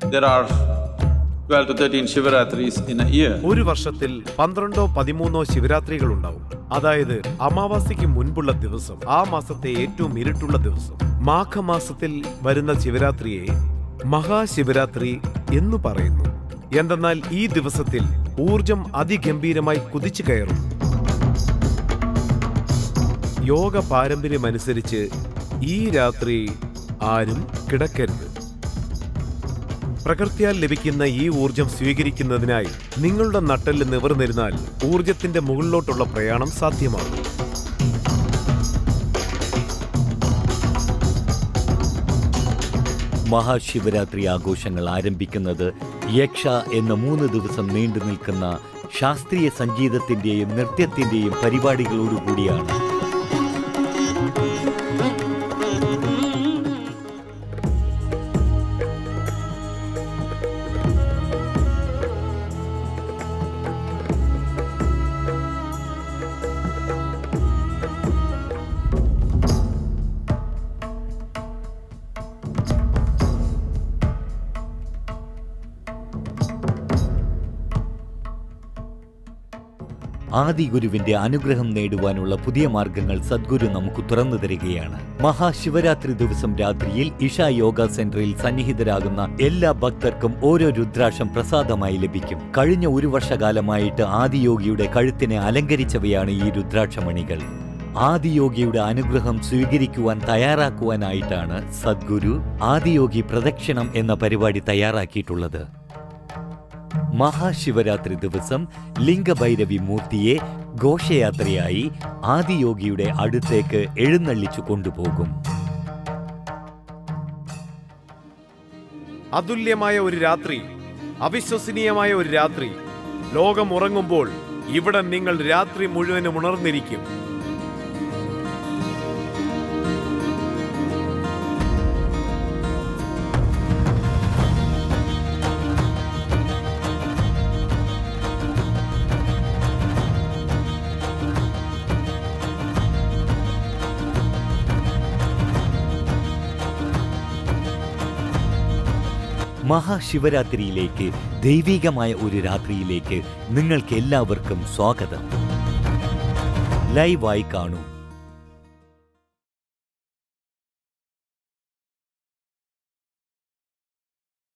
there are 12 to 13 Shivaratris in a year. ഒരു വർഷത്തിൽ പന്ത്രണ്ടോ പതിമൂന്നോ ശിവരാത്രികൾ ഉണ്ടാവും അതായത് അമാവാസിക്ക് മുൻപുള്ള ദിവസം ആ മാസത്തെ ഏറ്റവും ഇരുട്ടുള്ള ദിവസം മാഘമാസത്തിൽ വരുന്ന ശിവരാത്രിയെ മഹാശിവരാത്രി എന്ന് പറയുന്നു എന്തെന്നാൽ ഈ ദിവസത്തിൽ ഊർജം അതിഗംഭീരമായി കുതിച്ചു കയറും യോഗ പാരമ്പര്യമനുസരിച്ച് ഈ രാത്രി ആരും കിടക്കരുത് പ്രകൃതിയാൽ ലഭിക്കുന്ന ഈ ഊർജം സ്വീകരിക്കുന്നതിനായി നിങ്ങളുടെ നട്ടെല്ല് നിവർന്നിരുന്നാൽ ഊർജത്തിന്റെ മുകളിലോട്ടുള്ള പ്രയാണം സാധ്യമാകും മഹാശിവരാത്രി ആഘോഷങ്ങൾ ആരംഭിക്കുന്നത് യക്ഷ എന്ന മൂന്ന് ദിവസം നീണ്ടു നിൽക്കുന്ന ശാസ്ത്രീയ സംഗീതത്തിന്റെയും നൃത്യത്തിന്റെയും പരിപാടികളോടുകൂടിയാണ് ആദിഗുരുവിന്റെ അനുഗ്രഹം നേടുവാനുള്ള പുതിയ മാർഗങ്ങൾ സദ്ഗുരു നമുക്ക് തുറന്നു തരികയാണ് മഹാശിവരാത്രി ദിവസം രാത്രിയിൽ ഇഷ യോഗ സെന്ററിൽ സന്നിഹിതരാകുന്ന എല്ലാ ഭക്തർക്കും ഓരോ രുദ്രാക്ഷം പ്രസാദമായി ലഭിക്കും കഴിഞ്ഞ ഒരു വർഷകാലമായിട്ട് ആദിയോഗിയുടെ കഴുത്തിനെ അലങ്കരിച്ചവയാണ് ഈ രുദ്രാക്ഷമണികൾ ആദിയോഗിയുടെ അനുഗ്രഹം സ്വീകരിക്കുവാൻ തയ്യാറാക്കുവാനായിട്ടാണ് സദ്ഗുരു ആദിയോഗി പ്രദക്ഷിണം എന്ന പരിപാടി തയ്യാറാക്കിയിട്ടുള്ളത് മഹാശിവരാത്രി ദിവസം ലിംഗഭൈരവി മൂർത്തിയെ ഘോഷയാത്രയായി ആദിയോഗിയുടെ അടുത്തേക്ക് എഴുന്നള്ളിച്ചു കൊണ്ടുപോകും അതുല്യമായ ഒരു രാത്രി അവിശ്വസനീയമായ ഒരു രാത്രി ലോകം ഉറങ്ങുമ്പോൾ ഇവിടെ നിങ്ങൾ രാത്രി മുഴുവനും ഉണർന്നിരിക്കും മഹാശിവരാത്രിയിലേക്ക് ദൈവികമായ ഒരു രാത്രിയിലേക്ക് നിങ്ങൾക്ക് എല്ലാവർക്കും സ്വാഗതം ലൈവായി കാണൂ